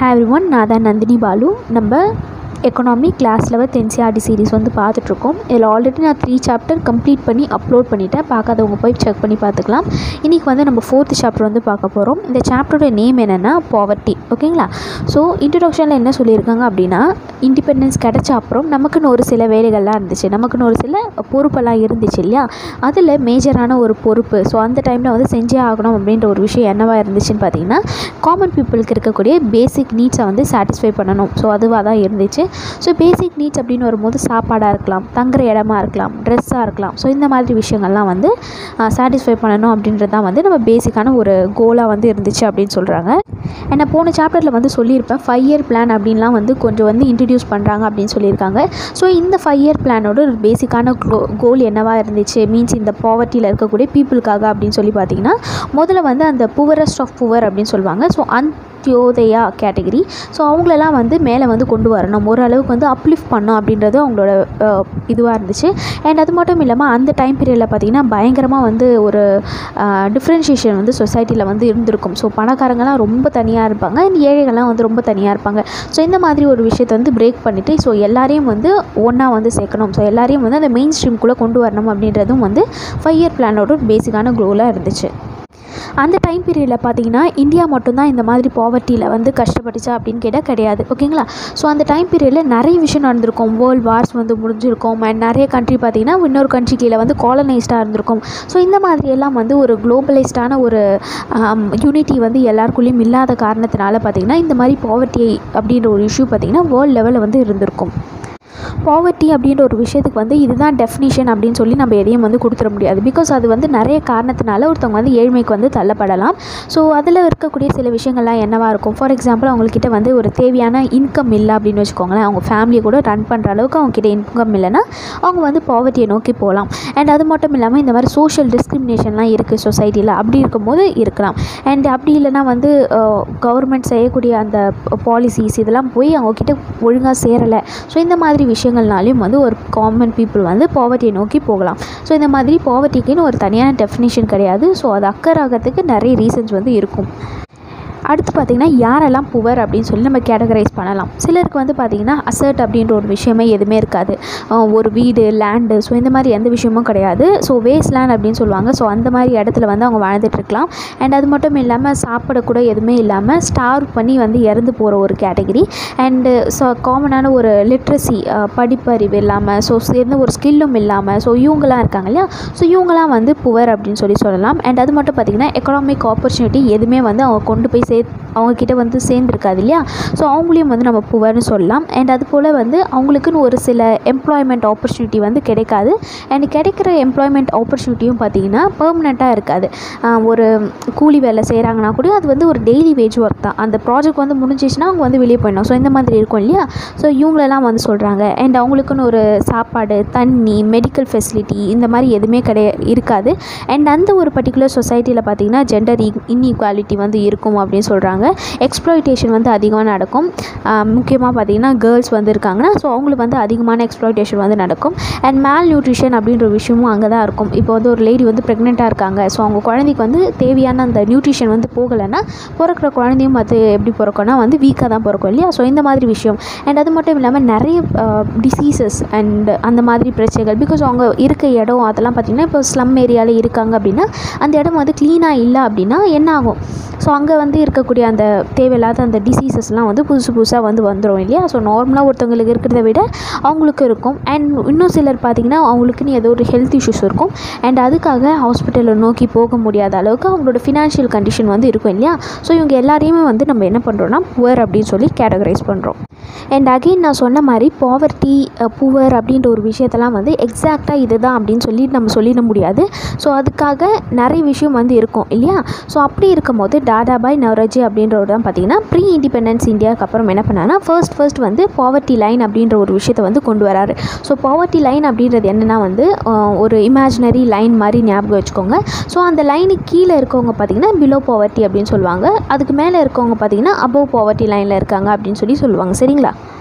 hi every one நான் தான் நந்தினி பாலு நம்ம economy class level NCERT series வந்து பார்த்துட்ருக்கோம் இதில் ஆல்ரெடி நான் த்ரீ சாப்டர் கம்ப்ளீட் பண்ணி அப்லோட் பண்ணிட்டேன் பார்க்காதவங்க போய் செக் பண்ணி பார்த்துக்கலாம் இன்றைக்கி வந்து நம்ம ஃபோர்த் சாப்டர் வந்து பார்க்க போகிறோம் இந்த சாப்டரோட நேம் என்னென்னா பாவர்ட்டி ஓகேங்களா ஸோ இன்ட்ரடக்ஷனில் என்ன சொல்லியிருக்காங்க அப்படின்னா இண்டிபெண்டன்ஸ் கிடச்ச அப்புறம் நமக்குன்னு ஒரு சில வேலைகள்லாம் இருந்துச்சு நமக்குன்னு ஒரு சில பொறுப்பெல்லாம் இருந்துச்சு இல்லையா அதில் மேஜரான ஒரு பொறுப்பு ஸோ அந்த டைமில் வந்து செஞ்சே ஆகணும் அப்படின்ற ஒரு விஷயம் என்னவா இருந்துச்சுன்னு பார்த்தீங்கன்னா காமன் பீப்புளுக்கு இருக்கக்கூடிய பேசிக் நீட்ஸை வந்து சாட்டிஸ்ஃபை பண்ணணும் ஸோ அதுவாக தான் இருந்துச்சு ஸோ பேசிக் நீட்ஸ் அப்படின்னு வரும்போது சாப்பாடாக இருக்கலாம் தங்குற இடமா இருக்கலாம் ட்ரெஸ்ஸாக இருக்கலாம் ஸோ இந்த மாதிரி விஷயங்கள்லாம் வந்து சாட்டிஸ்ஃபை பண்ணணும் அப்படின்றது தான் வந்து நம்ம பேசிக்கான ஒரு கோலாக வந்து இருந்துச்சு அப்படின்னு சொல்கிறாங்க ஏன்னா போன சாப்டரில் வந்து சொல்லியிருப்பேன் ஃபைவ் இயர் பிளான் அப்படின்லாம் வந்து கொஞ்சம் வந்து இன்ட்ரடியூஸ் பண்ணுறாங்க அப்படின்னு சொல்லியிருக்காங்க ஸோ இந்த ஃபைவ் இயர் பிளானோட ஒரு பேசிக்கான க்ளோ கோல் என்னவா இருந்துச்சு மீன்ஸ் இந்த பாவர்ட்டியில் இருக்கக்கூடிய பீப்புளுக்காக அப்படின்னு சொல்லி பார்த்தீங்கன்னா முதல்ல வந்து அந்த புவரஸ்ட் ஆஃப் புவர் அப்படின்னு சொல்லுவாங்க ஸோ அந்தியோதயா கேட்டகரி ஸோ அவங்களெல்லாம் வந்து மேலே வந்து கொண்டு வரணும் ஓரளவுக்கு வந்து அப்லிஃப்ட் பண்ணோம் அப்படின்றது அவங்களோட இதுவாக இருந்துச்சு அண்ட் அது மட்டும் இல்லாமல் அந்த டைம் பீரியடில் பார்த்திங்கன்னா பயங்கரமாக வந்து ஒரு டிஃப்ரென்ஷியேஷன் வந்து சொசைட்டியில் வந்து இருந்திருக்கும் ஸோ பணக்காரங்களாம் ரொம்ப தனியாக இருப்பாங்க அண்ட் ஏழைகள்லாம் வந்து ரொம்ப தனியாக இருப்பாங்க ஸோ இந்த மாதிரி ஒரு விஷயத்தை வந்து பிரேக் பண்ணிவிட்டு ஸோ எல்லாரையும் வந்து ஒன்றா வந்து சேர்க்கணும் ஸோ எல்லாரையும் வந்து அந்த மெயின் ஸ்ட்ரீம்குள்ளே கொண்டு வரணும் அப்படின்றதும் வந்து ஃபைவ் இயர் பிளானோட ஒரு பேசிக்கான க்ளோலாக இருந்துச்சு அந்த டைம் பீரியடில் பார்த்தீங்கன்னா இந்தியா மட்டும்தான் இந்த மாதிரி பாவர்ட்டியில் வந்து கஷ்டப்பட்டுச்சா அப்படின்னு கேட்டால் கிடையாது ஓகேங்களா ஸோ அந்த டைம் பீரியடில் நிறைய விஷயம் நடந்திருக்கும் வேர்ல்டு வார்ஸ் வந்து முடிஞ்சிருக்கும் அண்ட் நிறைய கண்ட்ரி பார்த்திங்கன்னா இன்னொரு கண்ட்ரி கீழே வந்து காலனைஸ்டாக இருந்திருக்கும் ஸோ இந்த மாதிரி எல்லாம் வந்து ஒரு குளோபலைஸ்டான ஒரு யூனிட்டி வந்து எல்லாருக்குள்ளேயும் இல்லாத காரணத்தினால பார்த்திங்கன்னா இந்த மாதிரி பாவர்ட்டி அப்படின்ற ஒரு இஷ்யூ பார்த்திங்கன்னா வேர்ல்டு லெவலில் வந்து இருந்திருக்கும் பாவர்ட்டி அப்படின்ற ஒரு விஷயத்துக்கு வந்து இதுதான் டெஃபினிஷன் அப்படின்னு சொல்லி நம்ம எதையும் வந்து கொடுத்துட முடியாது பிகாஸ் அது வந்து நிறைய காரணத்தினால ஒருத்தவங்க வந்து ஏழ்மைக்கு வந்து தள்ளப்படலாம் ஸோ அதில் இருக்கக்கூடிய சில விஷயங்கள்லாம் என்னவாக இருக்கும் ஃபார் எக்ஸாம்பிள் அவங்கக்கிட்ட வந்து ஒரு தேவையான இன்கம் இல்லை அப்படின்னு வச்சுக்கோங்களேன் அவங்க ஃபேமிலியை கூட ரன் பண்ணுற அளவுக்கு அவங்கக்கிட்ட இன்கம் இல்லைன்னா அவங்க வந்து பாவர்ட்டியை நோக்கி போகலாம் அண்ட் அது மட்டும் இல்லாமல் இந்த மாதிரி சோஷியல் டிஸ்கிரிமினேஷன்லாம் இருக்குது சொசைட்டியில் அப்படி இருக்கும்போது இருக்கலாம் அண்ட் அப்படி இல்லைனா வந்து கவர்மெண்ட் செய்யக்கூடிய அந்த பாலிசிஸ் இதெல்லாம் போய் அவங்கக்கிட்ட ஒழுங்காக சேரலை ஸோ இந்த மாதிரி விஷயங்கள்னாலையும் வந்து ஒரு காமன் பீப்புள் வந்து பாவர்ட்டியை நோக்கி போகலாம் ஸோ இந்த மாதிரி பாவர்ட்டிக்குன்னு ஒரு தனியான டெஃபினேஷன் கிடையாது ஸோ அது அக்கறாகிறதுக்கு நிறைய ரீசன்ஸ் வந்து இருக்கும் அடுத்து பார்த்திங்கன்னா யாரெல்லாம் புவர் அப்படின்னு சொல்லி நம்ம கேட்டகரைஸ் பண்ணலாம் சிலருக்கு வந்து பார்த்திங்கன்னா அசர்ட் அப்படின்ற ஒரு விஷயமே எதுவுமே இருக்காது ஒரு வீடு லேண்டு ஸோ இந்த மாதிரி எந்த விஷயமும் கிடையாது ஸோ வேஸ்ட் லேண்ட் அப்படின்னு சொல்லுவாங்க ஸோ அந்த மாதிரி இடத்துல வந்து அவங்க வாழ்ந்துட்டுருக்கலாம் அண்ட் அது மட்டும் இல்லாமல் சாப்பிடக்கூட எதுவுமே இல்லாமல் ஸ்டார் பண்ணி வந்து இறந்து போகிற ஒரு கேட்டகரி அண்டு ஸோ காமனான ஒரு லிட்ரஸி படிப்பறிவு இல்லாமல் ஸோ சேர்ந்த ஒரு ஸ்கில்லும் இல்லாமல் ஸோ இவங்களாம் இருக்காங்க இல்லையா ஸோ இவங்களாம் வந்து புவர் அப்படின்னு சொல்லி சொல்லலாம் அண்ட் அது மட்டும் பார்த்திங்கன்னா எக்கனாமிக் ஆப்பர்ச்சுனிட்டி எதுவுமே வந்து அவங்க கொண்டு போய் சே அவங்கக்கிட்ட வந்து சேர்ந்துருக்காது இல்லையா ஸோ அவங்களையும் வந்து நம்ம புவர்னு சொல்லலாம் அண்ட் அது போல் வந்து அவங்களுக்குன்னு ஒரு சில எம்ப்ளாய்மெண்ட் ஆப்பர்ச்சுனிட்டி வந்து கிடைக்காது அண்ட் கிடைக்கிற எம்ப்ளாய்மெண்ட் ஆப்பர்ச்சுனிட்டியும் பார்த்திங்கன்னா பெர்மனெண்ட்டாக இருக்காது ஒரு கூலி வேலை செய்கிறாங்கன்னா கூட அது வந்து ஒரு டெய்லி வேஜ் ஒர்க் தான் அந்த ப்ராஜெக்ட் வந்து முடிஞ்சிச்சுன்னா அவங்க வந்து வெளியே போயிடணும் ஸோ இந்த மாதிரி இருக்கும் இல்லையா ஸோ இவங்களெல்லாம் வந்து சொல்கிறாங்க அண்ட் அவங்களுக்குன்னு ஒரு சாப்பாடு தண்ணி மெடிக்கல் ஃபெசிலிட்டி இந்த மாதிரி எதுவுமே கிடையா இருக்காது அண்ட் அந்த ஒரு பர்டிகுலர் சொசைட்டியில் பார்த்திங்கன்னா ஜெண்டர் இன்இக்வாலிட்டி வந்து இருக்கும் அப்படின்னு சொல்கிறாங்க எக்ஸ்ப்ளாய்டேஷன் வந்து அதிகமாக நடக்கும் முக்கியமாக பார்த்திங்கன்னா கேர்ள்ஸ் வந்து இருக்காங்கன்னா ஸோ அவங்களுக்கு வந்து அதிகமான எக்ஸ்ப்ளாய்டேஷன் வந்து நடக்கும் அண்ட் மேல் நியூட்ரிஷன் அப்படின்ற ஒரு விஷயமும் அங்கே தான் இருக்கும் இப்போ வந்து ஒரு லேடி வந்து ப்ரெக்னெண்ட்டாக இருக்காங்க ஸோ அவங்க குழந்தைக்கு வந்து தேவையான அந்த நியூட்ரிஷன் வந்து போகலைன்னா பிறக்கிற குழந்தையும் அது எப்படி பிறக்கும்னா வந்து வீக்காக தான் பிறக்கும் இல்லையா ஸோ இந்த மாதிரி விஷயம் அண்ட் அது மட்டும் இல்லாமல் நிறைய டிசீசஸ் அண்ட் அந்த மாதிரி பிரச்சனைகள் பிகாஸ் அவங்க இருக்க இடம் அதெல்லாம் பார்த்திங்கன்னா இப்போ ஸ்லம் ஏரியாவில் இருக்காங்க அப்படின்னா அந்த இடம் வந்து க்ளீனாக இல்லை அப்படின்னா என்ன ஆகும் ஸோ அங்கே வந்து இருக்கக்கூடிய அந்த தேவையில்லாத அந்த டிசீசஸ்லாம் வந்து புதுசு புதுசாக வந்து வந்துடும் இல்லையா ஸோ நார்மலாக ஒருத்தவங்களுக்கு இருக்கிறத விட அவங்களுக்கு இருக்கும் அண்ட் இன்னும் சிலர் பார்த்திங்கன்னா அவங்களுக்குன்னு ஏதோ ஒரு ஹெல்த் இஷ்யூஸ் இருக்கும் அண்ட் அதுக்காக ஹாஸ்பிட்டலை நோக்கி போக முடியாத அளவுக்கு அவங்களோட ஃபினான்ஷியல் கண்டிஷன் வந்து இருக்கும் இல்லையா ஸோ இவங்க எல்லாரையுமே வந்து நம்ம என்ன பண்ணுறோன்னா புவர் அப்படின்னு சொல்லி கேட்டகரைஸ் பண்ணுறோம் அண்ட் அகெயின் நான் சொன்ன மாதிரி பாவர்ட்டி புவர் அப்படின்ற ஒரு விஷயத்தெல்லாம் வந்து எக்ஸாக்டாக இது தான் அப்படின்னு சொல்லி நம்ம சொல்லிட முடியாது ஸோ அதுக்காக நிறைய விஷயம் வந்து இருக்கும் இல்லையா ஸோ அப்படி இருக்கும் போது டாடாபாய் நவராஜி அப்படின்றவர் தான் பார்த்தீங்கன்னா ப்ரீ இண்டிபெண்டன்ஸ் இந்தியாவுக்கு அப்புறம் என்ன பண்ணாங்கன்னா ஃபர்ஸ்ட் ஃபர்ஸ்ட் வந்து பாவர்ட்டி லைன் அப்படின்ற ஒரு விஷயத்தை வந்து கொண்டு வராரு ஸோ பாவர்ட்டி லைன் அப்படின்றது என்னென்னா வந்து ஒரு இமேஜினரி லைன் மாதிரி ஞாபகம் வச்சுக்கோங்க ஸோ அந்த லைனுக்கு கீழே இருக்கவங்க பார்த்தீங்கன்னா பிலோ பாவர்ட்டி அப்படின்னு சொல்லுவாங்க அதுக்கு மேலே இருக்கவங்க பார்த்தீங்கன்னா அபவ் பாவர்ட்டி லைனில் இருக்காங்க அப்படின்னு சொல்லி சொல்லுவாங்க சரிங்களா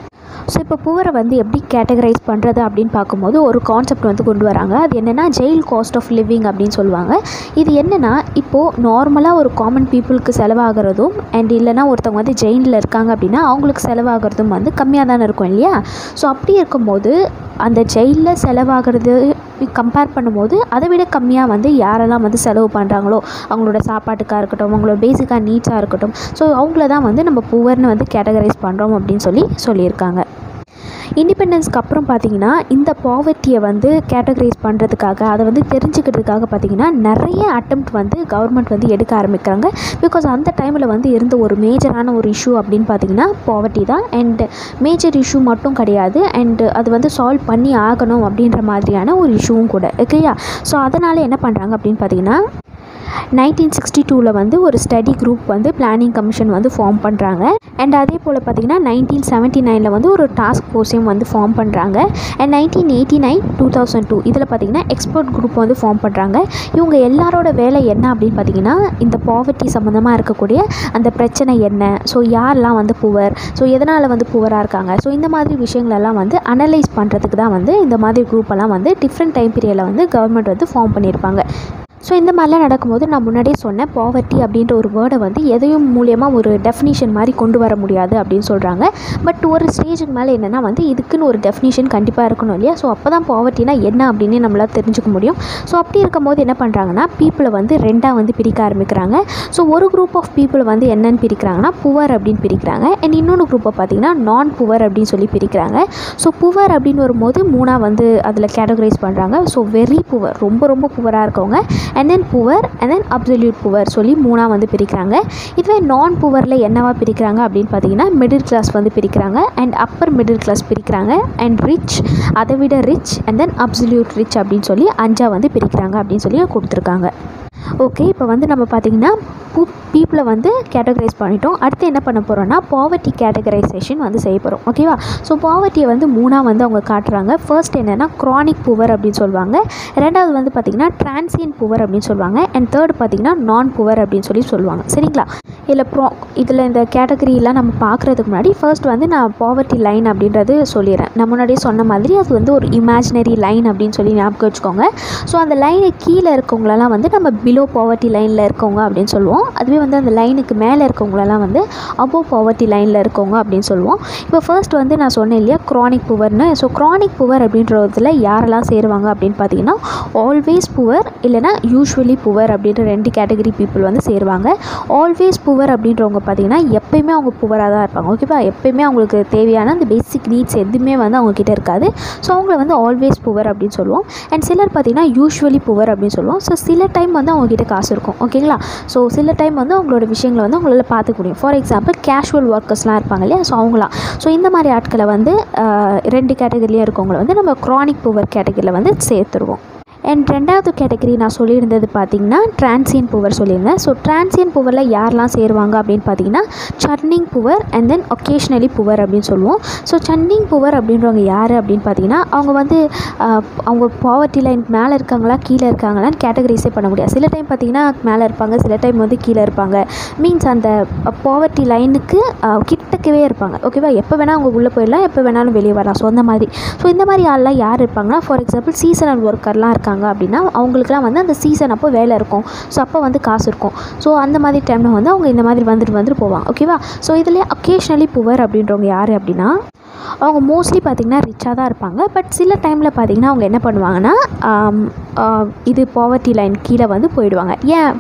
ஸோ இப்போ புவரை வந்து எப்படி கேட்டகரைஸ் பண்ணுறது அப்படின்னு பார்க்கும்போது ஒரு கான்செப்ட் வந்து கொண்டு வராங்க அது என்னென்னா ஜெயில் காஸ்ட் ஆஃப் லிவிங் அப்படின்னு சொல்லுவாங்க இது என்னென்னா இப்போது நார்மலாக ஒரு காமன் பீப்புளுக்கு செலவாகிறதும் அண்ட் இல்லைனா ஒருத்தவங்க வந்து ஜெயிலில் இருக்காங்க அப்படின்னா அவங்களுக்கு செலவாகிறதும் வந்து கம்மியாக தானே இருக்கும் இல்லையா ஸோ அப்படி இருக்கும்போது அந்த ஜெயிலில் செலவாகிறது கம்பேர் பண்ணும்போது அதை விட கம்மியாக வந்து யாரெல்லாம் வந்து செலவு பண்ணுறாங்களோ அவங்களோட சாப்பாட்டுக்காக இருக்கட்டும் அவங்களோட பேசிக்காக நீட்ஸாக இருக்கட்டும் ஸோ அவங்கள தான் வந்து நம்ம புவர்னு வந்து கேட்டகரைஸ் பண்ணுறோம் அப்படின்னு சொல்லி சொல்லியிருக்காங்க இண்டிபெண்டன்ஸ்க்கு அப்புறம் பார்த்தீங்கன்னா இந்த பாவர்ட்டியை வந்து கேட்டகரைஸ் பண்ணுறதுக்காக அதை வந்து தெரிஞ்சுக்கிறதுக்காக பார்த்தீங்கன்னா நிறைய அட்டம்ப்ட் வந்து கவர்மெண்ட் வந்து எடுக்க ஆரம்பிக்கிறாங்க பிகாஸ் அந்த டைமில் வந்து இருந்த ஒரு மேஜரான ஒரு இஷ்யூ அப்படின்னு பார்த்தீங்கன்னா பாவர்ட்டி தான் அண்ட் மேஜர் இஷ்யூ மட்டும் கிடையாது அண்டு அது வந்து சால்வ் பண்ணி ஆகணும் அப்படின்ற மாதிரியான ஒரு இஷ்யூவும் கூட ஓகேயா ஸோ அதனால் என்ன பண்ணுறாங்க அப்படின்னு பார்த்தீங்கன்னா நைன்டீன் சிக்ஸ்டி டூவில் வந்து ஒரு ஸ்டடி குரூப் வந்து பிளானிங் கமிஷன் வந்து ஃபார்ம் பண்ணுறாங்க அண்ட் அதே போல் பார்த்திங்கன்னா நைன்டீன் செவன்ட்டி நைனில் வந்து ஒரு டாஸ்க் ஃபோர்ஸையும் வந்து ஃபார்ம் பண்ணுறாங்க and nineteen eighty nine two thousand two இதில் பார்த்திங்கன்னா எக்ஸ்பர்ட் குரூப் வந்து ஃபார்ம் பண்ணுறாங்க இவங்க எல்லாரோட வேலை என்ன அப்படின்னு பார்த்திங்கன்னா இந்த பாவர்ட்டி சம்மந்தமாக இருக்கக்கூடிய அந்த பிரச்சனை என்ன ஸோ யாரெல்லாம் வந்து புவர் ஸோ எதனால் வந்து புவராக இருக்காங்க ஸோ இந்த மாதிரி விஷயங்களெல்லாம் வந்து அனலைஸ் பண்ணுறதுக்கு தான் வந்து இந்த மாதிரி குரூப்பெல்லாம் வந்து டிஃப்ரெண்ட் டைம் பீரியடில் வந்து கவர்மெண்ட் வந்து ஃபார்ம் பண்ணியிருப்பாங்க ஸோ இந்த மாதிரிலாம் நடக்கும்போது நான் முன்னாடியே சொன்னேன் பாவர்ட்டி அப்படின்ற ஒரு வேர்டை வந்து எதையும் மூலியமாக ஒரு டெஃபினிஷன் மாதிரி கொண்டு வர முடியாது அப்படின்னு சொல்கிறாங்க பட் ஒரு ஸ்டேஜுக்கு மேலே என்னென்னா வந்து இதுக்குன்னு ஒரு டெஃபினிஷன் கண்டிப்பாக இருக்கணும் இல்லையா ஸோ அப்போ தான் பாவர்ட்டினா என்ன அப்படின்னு நம்மளால் தெரிஞ்சுக்க முடியும் ஸோ அப்படி இருக்கும்போது என்ன பண்ணுறாங்கன்னா பீப்புளை வந்து ரெண்டாக வந்து பிரிக்க ஆரம்பிக்கிறாங்க ஸோ ஒரு குரூப் ஆஃப் பீப்புளை வந்து என்னென்னு பிரிக்கிறாங்கன்னா புவர் அப்படின்னு பிரிக்கிறாங்க அண்ட் இன்னொன்று குரூப்பை பார்த்தீங்கன்னா நான் புவர் அப்படின்னு சொல்லி பிரிக்கிறாங்க ஸோ புவர் அப்படின்னு வரும்போது மூணாக வந்து அதில் கேட்டகரைஸ் பண்ணுறாங்க ஸோ வெரி புவர் ரொம்ப ரொம்ப புவராக இருக்கவங்க and then poor and then absolute poor சொல்லி மூணாக வந்து பிரிக்கிறாங்க இதுவே நான் புவரில் என்னவா பிரிக்கிறாங்க அப்படின்னு பார்த்தீங்கன்னா மிடில் கிளாஸ் வந்து பிரிக்கிறாங்க அண்ட் அப்பர் மிடில் கிளாஸ் பிரிக்கிறாங்க அண்ட் ரிச் அதை விட rich and then absolute rich அப்படின்னு சொல்லி அஞ்சாக வந்து பிரிக்கிறாங்க அப்படின்னு சொல்லி கொடுத்துருக்காங்க ஓகே இப்போ வந்து நம்ம பார்த்திங்கன்னா பூ பீப்புளை வந்து கேட்டகரைஸ் பண்ணிட்டோம் அடுத்து என்ன பண்ண போகிறோம்னா பாவர்ட்டி கேட்டகரைசேஷன் வந்து செய்ய போகிறோம் ஓகேவா ஸோ பாவர்ட்டியை வந்து மூணாக வந்து அவங்க காட்டுறாங்க ஃபர்ஸ்ட் என்னென்னா க்ரானிக் புவர் அப்படின்னு சொல்லுவாங்க ரெண்டாவது வந்து பார்த்திங்கன்னா டிரான்சியன் புவர் அப்படின்னு சொல்லுவாங்க அண்ட் தேர்ட் பார்த்திங்கன்னா நான் புவர் அப்படின்னு சொல்லி சொல்லுவாங்க சரிங்களா இதில் ப்ரோ இதில் இந்த கேட்டகரியெலாம் நம்ம பார்க்குறதுக்கு முன்னாடி ஃபர்ஸ்ட் வந்து நான் பாவர்ட்டி லைன் அப்படின்றது சொல்லிடுறேன் நான் முன்னாடியே சொன்ன மாதிரி அது வந்து ஒரு இமேஜினரி லைன் அப்படின்னு சொல்லி ஞாபகம் வச்சுக்கோங்க ஸோ அந்த லைனு கீழே இருக்கவங்களெல்லாம் வந்து நம்ம பிலோ பாவர்ட்டி லைனில் இருக்கவங்க அப்படின்னு சொல்லுவோம் அதுவே வந்து அந்த லைனுக்கு மேலே இருக்கவங்களெல்லாம் வந்து அபோவ் பாவர்ட்டி லைனில் இருக்கவங்க அப்படின்னு சொல்லுவோம் இப்போ ஃபர்ஸ்ட் வந்து நான் சொன்னேன் இல்லையா க்ரானிக் புவர்னு ஸோ க்ரானிக் புவர் அப்படின்றதுல யாரெல்லாம் சேருவாங்க அப்படின்னு பார்த்தீங்கன்னா ஆல்வேஸ் புவர் இல்லைனா யூஸ்வலி புவர் அப்படின்ற ரெண்டு கேட்டகரி பீப்புள் வந்து சேருவாங்க ஆல்வேஸ் புவர் அப்படின்றவங்க பார்த்தீங்கன்னா எப்பயுமே அவங்க புவராக தான் இருப்பாங்க ஓகேவா எப்பயுமே அவங்களுக்கு தேவையான அந்த பேசிக் நீட்ஸ் எதுவுமே வந்து அவங்கக்கிட்ட இருக்காது ஸோ அவங்கள வந்து ஆல்வேஸ் புவர் அப்படின்னு சொல்லுவோம் அண்ட் சிலர் பார்த்தீங்கன்னா யூஸ்வலி புவர் அப்படின்னு சொல்லுவோம் ஸோ சில டைம் வந்து அவங்கக்கிட்ட காசு இருக்கும் ஓகேங்களா ஸோ சில டைம் வந்து அவங்களோட விஷயங்களை வந்து அவங்களால பார்த்துக்க முடியும் ஃபார் எக்ஸாம்பிள் கேஷுவல் ஒர்க்கர்ஸ்லாம் இருப்பாங்க இல்லையா ஸோ அவங்களாம் ஸோ இந்த மாதிரி ஆட்களை வந்து ஆஹ், ரெண்டு கேட்டகரியிலே இருக்கவங்கள வந்து நம்ம க்ரானிக் புவர் கேட்டகரியில் வந்து சேர்த்துருவோம் அண்ட் ரெண்டாவது கேட்டகரி நான் சொல்லியிருந்தது பார்த்தீங்கன்னா டிரான்சியன் புவர் சொல்லியிருந்தேன் ஸோ டிரான்சியன் புவரில் யாரெல்லாம் சேருவாங்க அப்படின்னு பார்த்தீங்கன்னா churning poor and then occasionally poor அப்படின்னு சொல்லுவோம் ஸோ சன்னிங் புவர் அப்படின்றவங்க யார் அப்படின்னு பார்த்தீங்கன்னா அவங்க வந்து ஆஹ், அவங்க பாவர்ட்டி லைன் மேலே இருக்காங்களா கீழே இருக்காங்களான்னு கேட்டகரைஸே பண்ண முடியாது சில டைம் பார்த்தீங்கன்னா மேலே இருப்பாங்க சில டைம் வந்து கீழே இருப்பாங்க மீன்ஸ் அந்த பாவர்ட்டி லைனுக்கு கிட்டக்கவே இருப்பாங்க ஓகேவா எப்போ வேணால் அவங்க உள்ளே போயிடலாம் எப்போ வேணாலும் வெளியே வரலாம் ஸோ அந்த மாதிரி ஸோ இந்த மாதிரி ஆள்லாம் யார் இருப்பாங்கன்னா ஃபார் எக்ஸாம்பிள் சீசனல் ஒர்க்கர்லாம் இருக்காங்க அப்படின்னா அவங்களுக்குலாம் வந்து அந்த சீசன் அப்போ வேலை இருக்கும் ஸோ அப்போ வந்து காசு இருக்கும் ஸோ அந்த மாதிரி டைமில் வந்து அவங்க இந்த மாதிரி வந்துட்டு வந்துட்டு போவாங்க ஓகேவா ஸோ இதில் அக்கேஷ்னலி புவர் அப்படின்றவங்க யார் அப்படின்னா அவங்க மோஸ்ட்லி பார்த்திங்கன்னா ரிச்சாக தான் இருப்பாங்க பட் சில டைமில் பார்த்திங்கன்னா அவங்க என்ன பண்ணுவாங்கன்னா ஆம், ஆ, இது பாவர்ட்டி லைன் கீழே வந்து போயிடுவாங்க ஏன்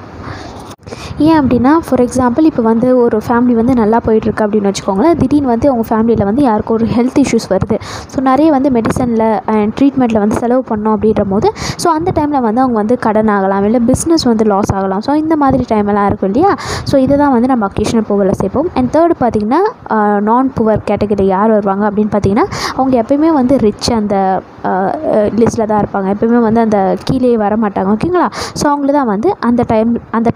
ஏன் அப்படின்னா ஃபார் எக்ஸாம்பிள் இப்போ வந்து ஒரு ஃபேமிலி வந்து நல்லா போயிட்டுருக்கு அப்படின்னு வச்சுக்கோங்களேன் திடீர்னு வந்து அவங்க ஃபேமிலியில் வந்து யாருக்கும் ஒரு ஹெல்த் இஷ்யூஸ் வருது ஸோ நிறைய வந்து மெடிசனில் அண்ட் ட்ரீட்மெண்ட்டில் வந்து செலவு பண்ணோம் அப்படின்ற போது ஸோ அந்த டைமில் வந்து அவங்க வந்து கடன் ஆகலாம் இல்லை பிஸ்னஸ் வந்து லாஸ் ஆகலாம் ஸோ இந்த மாதிரி டைமெல்லாம் இருக்கும் இல்லையா ஸோ இதை தான் வந்து நம்ம அக்கேஷனல் புவரில் சேர்ப்போம் அண்ட் தேர்ட் பார்த்திங்கன்னா நான் புவர் கேட்டகரி யார் வருவாங்க அப்படின்னு பார்த்தீங்கன்னா அவங்க எப்பயுமே வந்து ரிச் அந்த லிஸ்ட்டில் தான் இருப்பாங்க எப்பயுமே வந்து அந்த கீழே வர மாட்டாங்க ஓகேங்களா ஸோ அவங்கள தான் வந்து அந்த டைம் அந்த டைப்பில் வந்து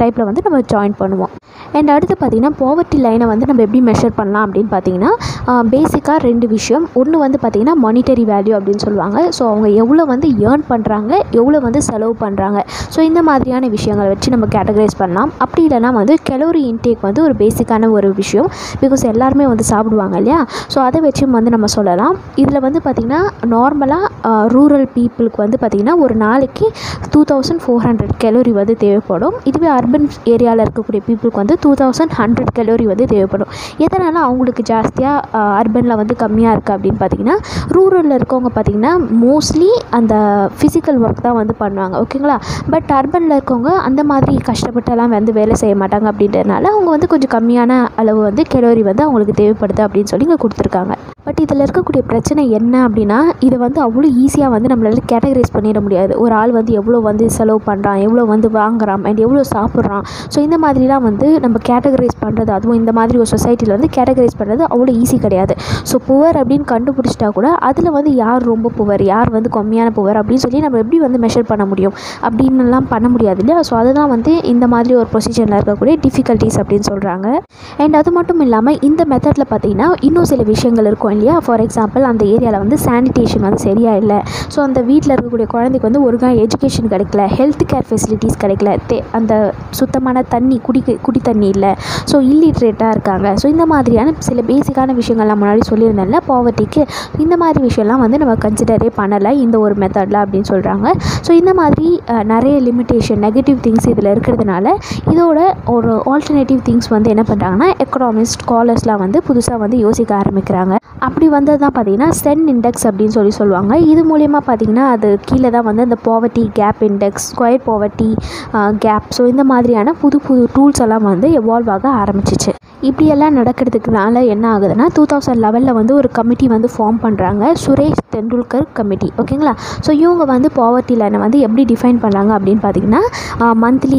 நம்ம ஜாயின் பண்ணுவோம் அண்ட் அடுத்து பார்த்திங்கன்னா பாவர்ட்டி லைனை வந்து நம்ம எப்படி மெஷர் பண்ணலாம் அப்படின்னு பார்த்தீங்கன்னா பேசிக்காக ரெண்டு விஷயம் ஒன்று வந்து பார்த்திங்கன்னா மானிட்டரி வேல்யூ அப்படின்னு சொல்லுவாங்க ஸோ அவங்க எவ்வளோ வந்து ஏர்ன் பண்ணுறாங்க எவ்வளோ வந்து செலவு பண்ணுறாங்க ஸோ இந்த மாதிரியான விஷயங்களை வச்சு நம்ம கேட்டகரைஸ் பண்ணலாம் அப்படி இல்லைனா வந்து கெலோரி இன்டேக் வந்து ஒரு பேசிக்கான ஒரு விஷயம் பிகாஸ் எல்லாருமே வந்து சாப்பிடுவாங்க இல்லையா ஸோ அதை வச்சும் வந்து நம்ம சொல்லலாம் இதில் வந்து பார்த்திங்கன்னா நார்மலாக ரூரல் பீப்புளுக்கு வந்து பார்த்திங்கன்னா ஒரு நாளைக்கு two thousand four hundred calorie வந்து தேவைப்படும் இதுவே அர்பன் ஏரியாவில் இருக்கக்கூடிய பீப்புளுக்கு வந்து டூ தௌசண்ட் ஹண்ட்ரட் கெலோரி வந்து தேவைப்படும் எதனால் அவங்களுக்கு ஜாஸ்தியாக அர்பனில் வந்து கம்மியாக இருக்குது அப்படின்னு பார்த்தீங்கன்னா ரூரலில் இருக்கவங்க பார்த்திங்கன்னா மோஸ்ட்லி அந்த ஃபிசிக்கல் ஒர்க் தான் வந்து பண்ணுவாங்க ஓகேங்களா பட் அர்பனில் இருக்கவங்க அந்த மாதிரி கஷ்டப்பட்டெல்லாம் வந்து வேலை செய்ய மாட்டாங்க அப்படின்றதுனால அவங்க வந்து கொஞ்சம் கம்மியான அளவு வந்து கெலோரி வந்து அவங்களுக்கு தேவைப்படுது அப்படின்னு சொல்லி இங்கே கொடுத்துருக்காங்க பட் இதில் இருக்கக்கூடிய பிரச்சனை என்ன அப்படின்னா இதை வந்து அவ்வளோ ஈஸியாக வந்து நம்மளால கேட்டகரைஸ் பண்ணிட முடியாது ஒரு ஆள் வந்து எவ்வளோ வந்து செலவு பண்ணுறான் எவ்வளோ வந்து வாங்குறான் அண்ட் எவ்வளோ சாப்பிட்றான் ஸோ இந்த மாதிரிலாம் வந்து நம்ம கேட்டகரைஸ் பண்ணுறது அதுவும் இந்த மாதிரி ஒரு சொசைட்டியில் வந்து கேட்டகரைஸ் பண்ணுறது அவ்வளோ ஈஸி கிடையாது ஸோ புவர் அப்படின்னு கண்டுபிடிச்சிட்டா கூட அதில் வந்து யார் ரொம்ப புவர் யார் வந்து கம்மியான புவர் அப்படின்னு சொல்லி நம்ம எப்படி வந்து மெஷர் பண்ண முடியும் அப்படின்னுலாம் பண்ண முடியாது இல்லையா ஸோ அதுதான் வந்து இந்த மாதிரி ஒரு ப்ரொசீஜரில் இருக்கக்கூடிய டிஃபிகல்ட்டிஸ் அப்படின்னு சொல்கிறாங்க அண்ட் அது மட்டும் இல்லாமல் இந்த மெத்தடில் பார்த்தீங்கன்னா இன்னும் சில விஷயங்கள் இருக்கும் இல்லையா ஃபார் எக்ஸாம்பிள் அந்த ஏரியாவில் வந்து சானிடேஷன் வந்து சரியாக இல்லை ஸோ அந்த வீட்டில் இருக்கக்கூடிய குழந்தைக்கு வந்து ஒழுங்காக எஜுகேஷன் கிடைக்கல ஹெல்த் கேர் ஃபெசிலிட்டிஸ் கிடைக்கல தே அந்த சுத்தமான தண்ணி குடி குடி தண்ணி இல்லை ஸோ இல்லிட்ரேட்டாக இருக்காங்க ஸோ இந்த மாதிரியான சில பேசிக்கான விஷயங்கள்லாம் முன்னாடி சொல்லியிருந்தேன்ல பாவர்ட்டிக்கு இந்த மாதிரி விஷயம்லாம் வந்து நம்ம கன்சிடரே பண்ணலை இந்த ஒரு மெத்தடில் அப்படின்னு சொல்கிறாங்க ஸோ இந்த மாதிரி அஹ், நிறைய லிமிட்டேஷன் நெகட்டிவ் திங்ஸ் இதில் இருக்கிறதுனால இதோட ஒரு ஆல்டர்னேட்டிவ் திங்ஸ் வந்து என்ன பண்ணுறாங்கன்னா எக்கனாமிஸ்ட் ஸ்காலர்ஸ்லாம் வந்து புதுசாக வந்து யோசிக்க ஆரம்பிக்கிறாங்க அப்படி வந்தது தான் பார்த்தீங்கன்னா சென் இண்டெக்ஸ் அப்படின்னு சொல்லி சொல்லுவாங்க இது மூலயமா பார்த்தீங்கன்னா அது கீழே தான் வந்து அந்த poverty gap index square poverty gap so இந்த மாதிரியான புது புது டூல்ஸ் எல்லாம் வந்து எவால்வ் ஆக ஆரம்பிச்சிச்சு இப்படியெல்லாம் நடக்கிறதுக்குனால என்ன ஆகுதுன்னா டூ தௌசண்ட் லெவலில் வந்து ஒரு கமிட்டி வந்து ஃபார்ம் பண்ணுறாங்க சுரேஷ் தெண்டுல்கர் கமிட்டி ஓகேங்களா ஸோ இவங்க வந்து பாவர்ட்டி லைனை வந்து எப்படி டிஃபைன் பண்ணாங்க அப்படின்னு பார்த்தீங்கன்னா மந்த்லி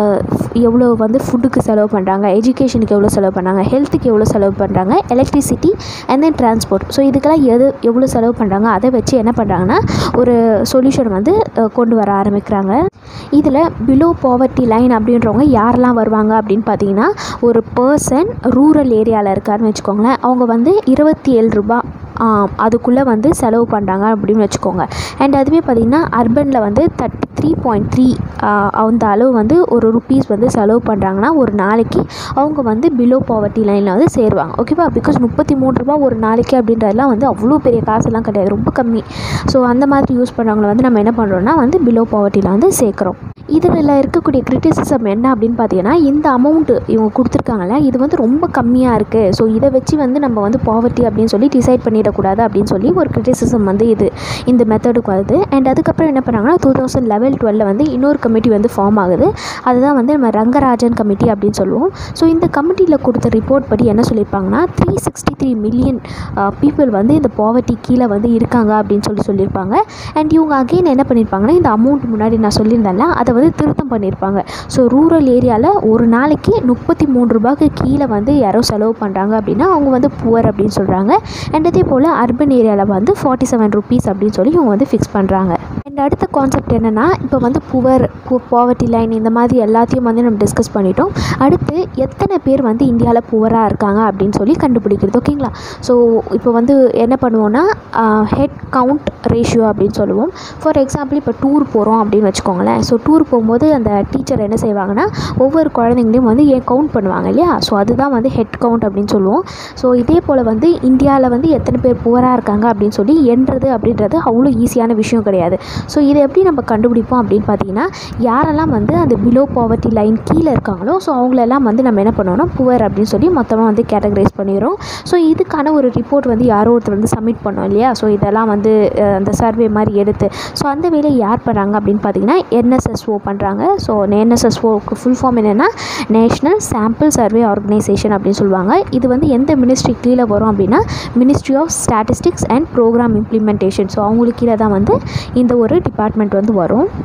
எவ்வளோ வந்து ஃபுட்டுக்கு செலவு பண்ணுறாங்க எஜுகேஷனுக்கு எவ்வளோ செலவு பண்ணுறாங்க ஹெல்த்துக்கு எவ்வளோ செலவு பண்ணுறாங்க electricity and then transport so இதுக்கெல்லாம் எது எவ்வளோ செலவு பண்ணுறாங்க அதை வச்சு என்ன பண்ணுறாங்கன்னா ஒரு சொல்யூஷன் வந்து அஹ், கொண்டு வர ஆரம்பிக்கிறாங்க இதில் பிலோ பாவர்ட்டி லைன் அப்படின்றவங்க யாரெல்லாம் வருவாங்க அப்படின்னு பார்த்தீங்கன்னா ஒரு பர்சன் ரூரல் ஏரியாவில் இருக்காருன்னு வச்சுக்கோங்களேன் அவங்க வந்து இருபத்தி ஏழு ரூபாய் அதுக்குள்ளே வந்து செலவு பண்ணுறாங்க அப்படின்னு வச்சுக்கோங்க அண்ட் அதுவே பார்த்திங்கன்னா அர்பனில் வந்து தேர்ட்டி த்ரீ பாயிண்ட் த்ரீ அந்த அளவு வந்து ஒரு ருப்பீஸ் வந்து செலவு பண்ணுறாங்கன்னா ஒரு நாளைக்கு அவங்க வந்து பிலோ பாவர்ட்டி லைனில் வந்து சேருவாங்க ஓகேவா பிகாஸ் முப்பத்தி மூணு ரூபா ஒரு நாளைக்கு அப்படின்றதெல்லாம் வந்து அவ்வளோ பெரிய காசுலாம் கிடையாது ரொம்ப கம்மி ஸோ அந்த மாதிரி யூஸ் பண்ணுறவங்கள வந்து நம்ம என்ன பண்ணுறோம்னா வந்து பிலோ பாவர்ட்டியில் வந்து சேர்க்குறோம் இதில் இருக்கக்கூடிய கிரிட்டிசிசம் என்ன அப்படின்னு பார்த்தீங்கன்னா இந்த அமௌண்ட்டு இவங்க கொடுத்துருக்காங்கல்ல இது வந்து ரொம்ப கம்மியாக இருக்குது ஸோ இதை வச்சு வந்து நம்ம வந்து பாவர்ட்டி அப்படின்னு சொல்லி டிசைட் பண்ணிடக்கூடாது அப்படின்னு சொல்லி ஒரு கிரிட்டிசிசம் வந்து இது இந்த மெத்தடுக்கு வருது அண்ட் அதுக்கப்புறம் என்ன பண்ணாங்கன்னா டூ தௌசண்ட் லெவல் டுவெலில் வந்து இன்னொரு கமிட்டி வந்து ஃபார்ம் ஆகுது அதுதான் வந்து நம்ம ரங்கராஜன் கமிட்டி அப்படின்னு சொல்லுவோம் ஸோ இந்த கமிட்டியில் கொடுத்த ரிப்போர்ட் படி என்ன சொல்லியிருப்பாங்கன்னா three sixty three million people வந்து இந்த பாவர்ட்டி கீழே வந்து இருக்காங்க அப்படின்னு சொல்லி சொல்லியிருப்பாங்க அண்ட் இவங்க அகெயின் என்ன பண்ணியிருப்பாங்கன்னா இந்த அமௌண்ட் முன்னாடி நான் சொல்லியிருந்தேன்ல அதை வந்து திருத்தம் பண்ணியிருப்பாங்க ஸோ ரூரல் ஏரியாவில் ஒரு நாளைக்கு முப்பத்தி மூணு ரூபாய்க்கு கீழே வந்து யாரோ செலவு பண்ணுறாங்க அப்படின்னா அவங்க வந்து புவர் அப்படின்னு சொல்கிறாங்க அண்ட் அதே போல் அர்பன் ஏரியாவில் வந்து ஃபார்ட்டி செவன் ருபீஸ் அப்படின்னு சொல்லி இவங்க வந்து ஃபிக்ஸ் பண்ணுறாங்க அண்ட் அடுத்த கான்செப்ட் என்னென்னா இப்போ வந்து புவர் பாவர்ட்டி லைன் இந்த மாதிரி எல்லாத்தையும் வந்து நம்ம டிஸ்கஸ் பண்ணிட்டோம் அடுத்து எத்தனை பேர் வந்து இந்தியாவில் புவராக இருக்காங்க அப்படின்னு சொல்லி கண்டுபிடிக்கிறது ஓகேங்களா ஸோ இப்போ வந்து என்ன பண்ணுவோன்னா ஹெட் கவுண்ட் ரேஷியோ அப்படின்னு சொல்லுவோம் ஃபார் எக்ஸாம்பிள் இப்போ டூர் போகிறோம் அப்படின்னு வச்சுக்கோங்களேன் ஸோ டூர் போகும்போது அந்த டீச்சர் என்ன செய்வாங்கன்னா ஒவ்வொரு குழந்தைங்களையும் வந்து ஏன் கவுண்ட் பண்ணுவாங்க இல்லையா ஸோ அதுதான் வந்து ஹெட் கவுண்ட் அப்படின்னு சொல்லுவோம் ஸோ இதே போல் வந்து இந்தியாவில் வந்து எத்தனை பேர் புவராக இருக்காங்க அப்படின்னு சொல்லி எண்றது அப்படின்றது அவ்வளோ ஈஸியான விஷயம் கிடையாது ஸோ இதை எப்படி நம்ம கண்டுபிடிப்போம் அப்படின்னு பார்த்தீங்கன்னா யாரெல்லாம் வந்து அந்த பிலோ பாவர்ட்டி லைன் கீழே இருக்காங்களோ ஸோ அவங்களெல்லாம் வந்து நம்ம என்ன பண்ணுவோம்னா புவர் அப்படின்னு சொல்லி மொத்தமாக வந்து கேட்டகரைஸ் பண்ணிடுறோம் ஸோ இதுக்கான ஒரு ரிப்போர்ட் வந்து யாரோ ஒருத்தர் வந்து சப்மிட் பண்ணோம் இல்லையா ஸோ இதெல்லாம் வந்து அஹ், அந்த சர்வே மாதிரி எடுத்து ஸோ அந்த வேலையை யார் பண்ணுறாங்க அப்படின்னு பார்த்தீங்கன்னா என்எஸ்எஸ்ஓ பண்ணுறாங்க ஸோ என்எஸ்எஸ்ஓக்கு ஃபுல் ஃபார்ம் என்னென்னா நேஷ்னல் சாம்பிள் சர்வே ஆர்கனைசேஷன் அப்படின்னு சொல்லுவாங்க இது வந்து எந்த மினிஸ்ட்ரி கீழே வரும் அப்படின்னா ministry of statistics and programme implementation so அவங்களுக்கு கீழே தான் வந்து இந்த ஒரு டிபார்ட்மெண்ட் வந்து வரும்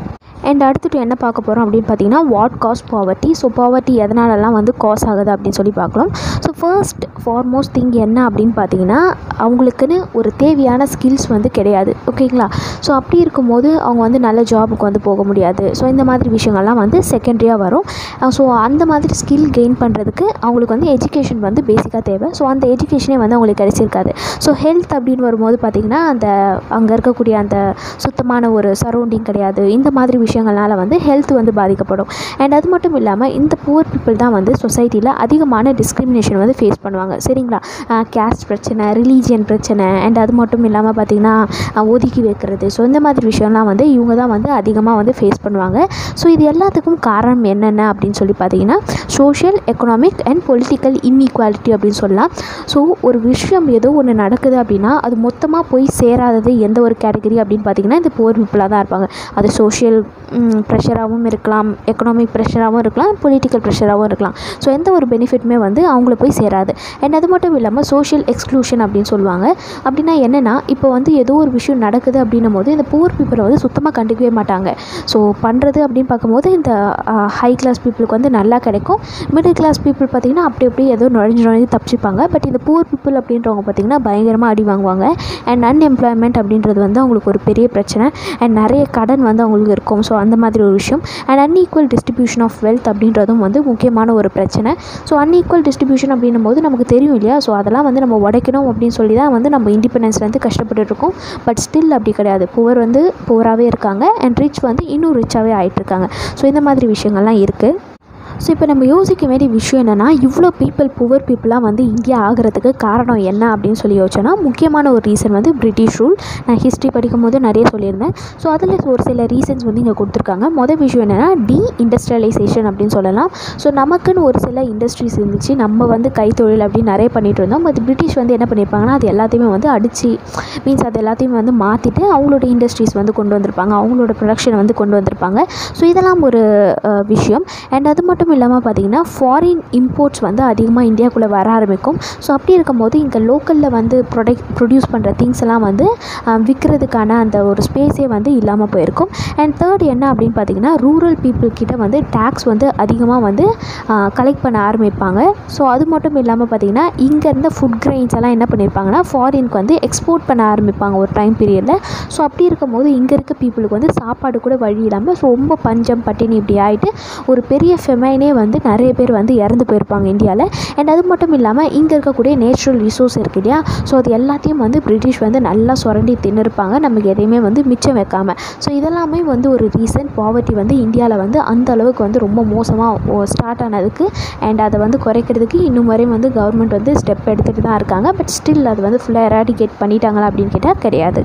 அண்ட் அடுத்துட்டு என்ன பார்க்க போகிறோம் அப்படின்னு பார்த்தீங்கன்னா what cause poverty so poverty எதனாலலாம் வந்து காஸ் ஆகுது அப்படின்னு சொல்லி பார்க்கலாம் ஸோ ஃபர்ஸ்ட் ஃபார்மோஸ்ட் திங் என்ன அப்படின்னு பார்த்தீங்கன்னா அவங்களுக்குன்னு ஒரு தேவையான ஸ்கில்ஸ் வந்து கிடையாது ஓகேங்களா ஸோ அப்படி இருக்கும்போது அவங்க வந்து நல்ல ஜாபுக்கு வந்து போக முடியாது ஸோ இந்த மாதிரி விஷயங்கள்லாம் வந்து செகண்டரியாக வரும் ஸோ அந்த மாதிரி ஸ்கில் கெயின் பண்ணுறதுக்கு அவங்களுக்கு வந்து எஜுகேஷன் வந்து பேசிக்காக தேவை ஸோ அந்த எஜுகேஷனே வந்து அவங்களுக்கு கிடைச்சிருக்காது ஸோ ஹெல்த் அப்படின்னு வரும்போது பார்த்திங்கன்னா அந்த அங்கே இருக்கக்கூடிய அந்த சுத்தமான ஒரு சரௌண்டிங் கிடையாது இந்த மாதிரி விஷயங்கள்னால வந்து ஹெல்த் வந்து பாதிக்கப்படும் அண்ட் அது மட்டும் இல்லாமல் இந்த புவர் பீப்புள் தான் வந்து சொசைட்டியில் அதிகமான டிஸ்கிரிமினேஷன் வந்து ஃபேஸ் பண்ணுவாங்க சரிங்களா கேஸ்ட் பிரச்சனை ரிலீஜியன் பிரச்சனை அண்ட் அது மட்டும் இல்லாமல் பார்த்திங்கன்னா ஒதுக்கி வைக்கிறது ஸோ இந்த மாதிரி விஷயம்லாம் வந்து இவங்க தான் வந்து அதிகமாக வந்து ஃபேஸ் பண்ணுவாங்க ஸோ இது எல்லாத்துக்கும் காரணம் என்னென்ன அப்படின்னு சொல்லி பார்த்தீங்கன்னா social economic and political inequality அப்படின்னு சொல்லலாம் ஸோ ஒரு விஷயம் ஏதோ ஒன்று நடக்குது அப்படின்னா அது மொத்தமாக போய் சேராதது எந்த ஒரு கேட்டகரி அப்படின்னு பார்த்தீங்கன்னா இந்த போர் பீப்புளாக தான் இருப்பாங்க அது சோஷியல் ப்ரெஷராகவும் இருக்கலாம் எக்கனாமிக் ப்ரெஷராகவும் இருக்கலாம் பொலிட்டிக்கல் ப்ரெஷராகவும் இருக்கலாம் ஸோ எந்த ஒரு பெனிஃபிட்டுமே வந்து அவங்கள போய் சேராது அண்ட் அது மட்டும் இல்லாமல் சோஷியல் எக்ஸ்க்ளூஷன் அப்படின்னு சொல்லுவாங்க அப்படின்னா என்னென்னா இப்போ வந்து ஏதோ ஒரு விஷயம் நடக்குது அப்படின்னும் போது இந்த புவர் பீப்புளை வந்து சுத்தமாக கண்டுக்கவே மாட்டாங்க ஸோ பண்ணுறது அப்படின்னு பார்க்கும்போது இந்த ஹை கிளாஸ் பீப்புளுக்கு வந்து நல்லா கிடைக்கும் மிடில் கிளாஸ் பீப்புள் பார்த்திங்கன்னா அப்படி அப்படி ஏதோ நுழைஞ்சு நுழைஞ்சு தப்பிச்சுப்பாங்க பட் இந்த புவர் பீப்புள் அப்படின்றவங்க பார்த்திங்கன்னா பயங்கரமாக அடி வாங்குவாங்க அண்ட் அன்எம்ப்ளாய்மெண்ட் அப்படின்றது வந்து அவங்களுக்கு ஒரு பெரிய பிரச்சனை அண்ட் நிறைய கடன் வந்து அவங்களுக்கு இருக்கும் ஸோ அந்த மாதிரி ஒரு விஷயம் and unequal distribution of wealth அப்படின்றதும் வந்து முக்கியமான ஒரு பிரச்சனை ஸோ அன்ஈக்குவல் டிஸ்ட்ரிபியூஷன் அப்படின்னும் போது நமக்கு தெரியும் இல்லையா ஸோ அதெல்லாம் வந்து நம்ம உடைக்கணும் அப்படின்னு சொல்லி தான் வந்து நம்ம இண்டிபெண்டன்ஸ்லேருந்து கஷ்டப்பட்டு இருக்கோம் பட் ஸ்டில் அப்படி கிடையாது புவர் வந்து புவராகவே இருக்காங்க அண்ட் ரிச் வந்து இன்னும் ரிச்சாகவே ஆகிட்டுருக்காங்க ஸோ இந்த மாதிரி விஷயங்கள்லாம் இருக்குது ஸோ இப்போ நம்ம யோசிக்க வேண்டிய விஷயம் என்னென்னா இவ்வளோ பீப்புள் புவர் பீப்புளாக வந்து இந்தியா ஆகிறதுக்கு காரணம் என்ன அப்படின்னு சொல்லி யோசிச்சோன்னா முக்கியமான ஒரு ரீசன் வந்து பிரிட்டிஷ் ரூல் நான் ஹிஸ்ட்ரி படிக்கும் போது நிறைய சொல்லியிருந்தேன் ஸோ அதில் ஒரு சில ரீசன்ஸ் வந்து இங்கே கொடுத்துருக்காங்க மொதல் விஷயம் என்னென்னா டி இண்டஸ்ட்ரியலைசேஷன் அப்படின்னு சொல்லலாம் ஸோ நமக்குன்னு ஒரு சில இண்டஸ்ட்ரீஸ் இருந்துச்சு நம்ம வந்து கைத்தொழில் அப்படின்னு நிறைய பண்ணிகிட்டு இருந்தோம் பட் பிரிட்டிஷ் வந்து என்ன பண்ணியிருப்பாங்கன்னா அது எல்லாத்தையுமே வந்து அடித்து மீன்ஸ் அது எல்லாத்தையுமே வந்து மாற்றிட்டு அவங்களோட இண்டஸ்ட்ரீஸ் வந்து கொண்டு வந்திருப்பாங்க அவங்களோட ப்ரொடக்ஷனை வந்து கொண்டு வந்திருப்பாங்க ஸோ இதெல்லாம் ஒரு அஹ், விஷயம் அண்ட் அது மட்டும் இல்லாமல் பார்த்தீங்கன்னா ஃபாரின் இம்போர்ட்ஸ் வந்து அதிகமாக இந்தியாவுக்குள்ளே வர ஆரம்பிக்கும் ஸோ அப்படி இருக்கும்போது இங்கே லோக்கலில் வந்து ப்ரொடக்ட் ப்ரொடியூஸ் பண்ணுற திங்ஸ் எல்லாம் வந்து அஹ், விற்கிறதுக்கான அந்த ஒரு ஸ்பேஸே வந்து இல்லாமல் போயிருக்கும் அண்ட் தேர்ட் என்ன அப்படின்னு பார்த்தீங்கன்னா ரூரல் பீப்புள் கிட்ட வந்து டேக்ஸ் வந்து அதிகமாக வந்து கலெக்ட் பண்ண ஆரம்பிப்பாங்க ஸோ அது மட்டும் இல்லாமல் பார்த்தீங்கன்னா இங்கே இருந்த ஃபுட் கிரெயின்ஸ் எல்லாம் என்ன பண்ணியிருப்பாங்கன்னா ஃபாரினுக்கு வந்து எக்ஸ்போர்ட் பண்ண ஆரம்பிப்பாங்க ஒரு டைம் பீரியடில் ஸோ அப்படி இருக்கும்போது இங்கே இருக்க பீப்புளுக்கு வந்து சாப்பாடு கூட வழி இல்லாமல் ஸோ ரொம்ப பஞ்சம் பட்டினி இப்படி ஆகிட்டு ஒரு பெரிய ஃபெமைனே வந்து நிறைய பேர் வந்து இறந்து போயிருப்பாங்க இந்தியாவில் அண்ட் அது மட்டும் இல்லாமல் இங்கே இருக்கக்கூடிய நேச்சுரல் ரிசோர்ஸ் இருக்கு இல்லையா ஸோ அது எல்லாத்தையும் வந்து பிரிட்டிஷ் வந்து நல்லா சுரண்டி தின்னுருப்பாங்க நமக்கு எதையுமே வந்து மிச்சம் வைக்காமல் ஸோ இதெல்லாமே வந்து ஒரு ரீசன் பாவர்ட்டி வந்து இந்தியாவில் வந்து அந்த அளவுக்கு வந்து ரொம்ப மோசமாக ஸ்டார்ட் ஆனதுக்கு அண்ட் அதை வந்து குறைக்கிறதுக்கு இன்னும் வரையும் வந்து கவர்மெண்ட் வந்து ஸ்டெப் எடுத்துகிட்டு தான் இருக்காங்க பட் ஸ்டில் அது வந்து ஃபுல்லாக எராடிகேட் பண்ணிட்டாங்களா அப்படின்னு கேட்டால் கிடையாது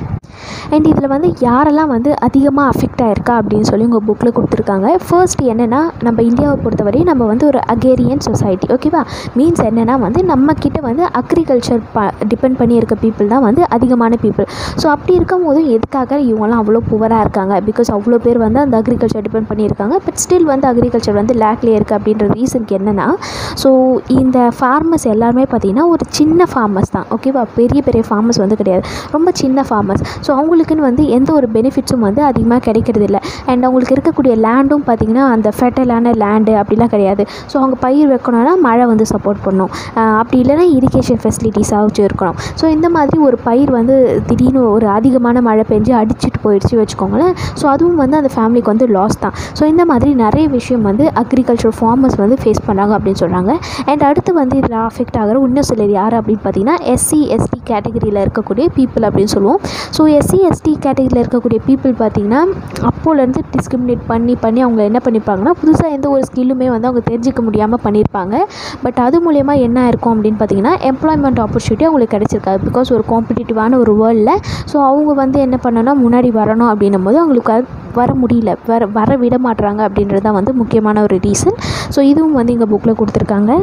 அண்ட் இதில் வந்து யாரெல்லாம் வந்து அதிகமாக அஃபெக்ட் ஆயிருக்கா அப்படின்னு சொல்லி உங்கள் புக்கில் கொடுத்துருக்காங்க ஃபர்ஸ்ட் என்னென்னா நம்ம இந்தியாவை பொறுத்தவரை நம்ம வந்து ஒரு அகேரியன் சொசைட்டி ஓகேவா மீன்ஸ் என்னென்னா வந்து நம்ம கிட்ட வந்து அக்ரிகல்ச்சர் ப டிபெண்ட் பண்ணி இருக்க பீப்புள் தான் வந்து அதிகமான பீப்புள் ஸோ அப்படி இருக்கும்போது எதுக்காக இவங்கெல்லாம் அவ்வளோ புவராக இருக்காங்க பிகாஸ் அவ்வளோ பேர் வந்து அந்த அக்ரிகல்ச்சர் டிபெண்ட் பண்ணியிருக்காங்க பட் ஸ்டில் வந்து அக்ரிகல்ச்சர் வந்து லேக்லேயே இருக்குது அப்படின்ற ரீசனுக்கு என்னென்னா ஸோ இந்த ஃபார்மர்ஸ் எல்லாருமே பார்த்திங்கன்னா ஒரு சின்ன ஃபார்மர்ஸ் தான் ஓகேவா பெரிய பெரிய ஃபார்மர்ஸ் வந்து கிடையாது ரொம்ப சின்ன ஃபார்மர்ஸ் ஸோ அவங்களுக்குன்னு வந்து எந்த ஒரு பெனிஃபிட்ஸும் வந்து அதிகமாக கிடைக்கிறது இல்லை அண்ட் அவங்களுக்கு இருக்கக்கூடிய லேண்டும் பார்த்திங்கன்னா அந்த ஃபெர்டைலான லேண்டு அப்படிலாம் கிடையாது ஸோ அவங்க பயிர் வைக்கணும்னா மழை வந்து சப்போர்ட் பண்ணும் ஆஹ் அப்படி இல்லைன்னா இரிகேஷன் ஃபெசிலிட்டிஸாக இருக்கணும் ஸோ இந்த மாதிரி ஒரு பயிர் வந்து திடீர்னு ஒரு அதிகமான மழை பெஞ்சு அடிச்சிட்டு போயிடுச்சு வச்சுக்கோங்களேன் ஸோ அதுவும் வந்து அந்த ஃபேமிலிக்கு வந்து லாஸ் தான் ஸோ இந்த மாதிரி நிறைய விஷயம் வந்து அக்ரிகல்ச்சர் ஃபார்மர்ஸ் வந்து ஃபேஸ் பண்ணுறாங்க அப்படின்னு சொல்கிறாங்க அண்ட் அடுத்து வந்து இதில் அஃபெக்ட் ஆகிற இன்னும் சிலர் யார் அப்படின்னு பார்த்தீங்கன்னா எஸ்சி எஸ்டி கேட்டகரியில் இருக்கக்கூடிய பீப்புள் அப்படின்னு சொல்லுவோம் ஸோ எஸ்சி எஸ்டி கேட்டகரியில் இருக்கக்கூடிய பீப்புள் பார்த்தீங்கன்னா அப்போலேருந்து டிஸ்கிரிமினேட் பண்ணி பண்ணி அவங்க என்ன பண்ணியிருப்பாங்கன்னா புதுசாக எந்த ஒரு ஸ்கில்லுமே வந்து அவங்க தெரிஞ்சிக்க முடியாமல் பண்ணியிருப்பாங்க பட் அது மூலயமா என்ன இருக்கும் அப்படின்னு பார்த்தீங்கன்னா எம்ப்ளாய்மெண்ட் ஆப்பர்ச்சுனிட்டி அவங்களுக்கு கிடைச்சிருக்காது பிகாஸ் ஒரு காம்படிட்டிவான ஒரு வேர்ல்டில் ஸோ அவங்க வந்து என்ன பண்ணணும்னா முன்னாடி வரணும் அப்படின்னும் போது அவங்களுக்கு அது வர முடியல வர வர விட மாட்றாங்க அப்படின்றது தான் வந்து முக்கியமான ஒரு ரீசன் ஸோ இதுவும் வந்து எங்கள் புக்கில் கொடுத்துருக்காங்க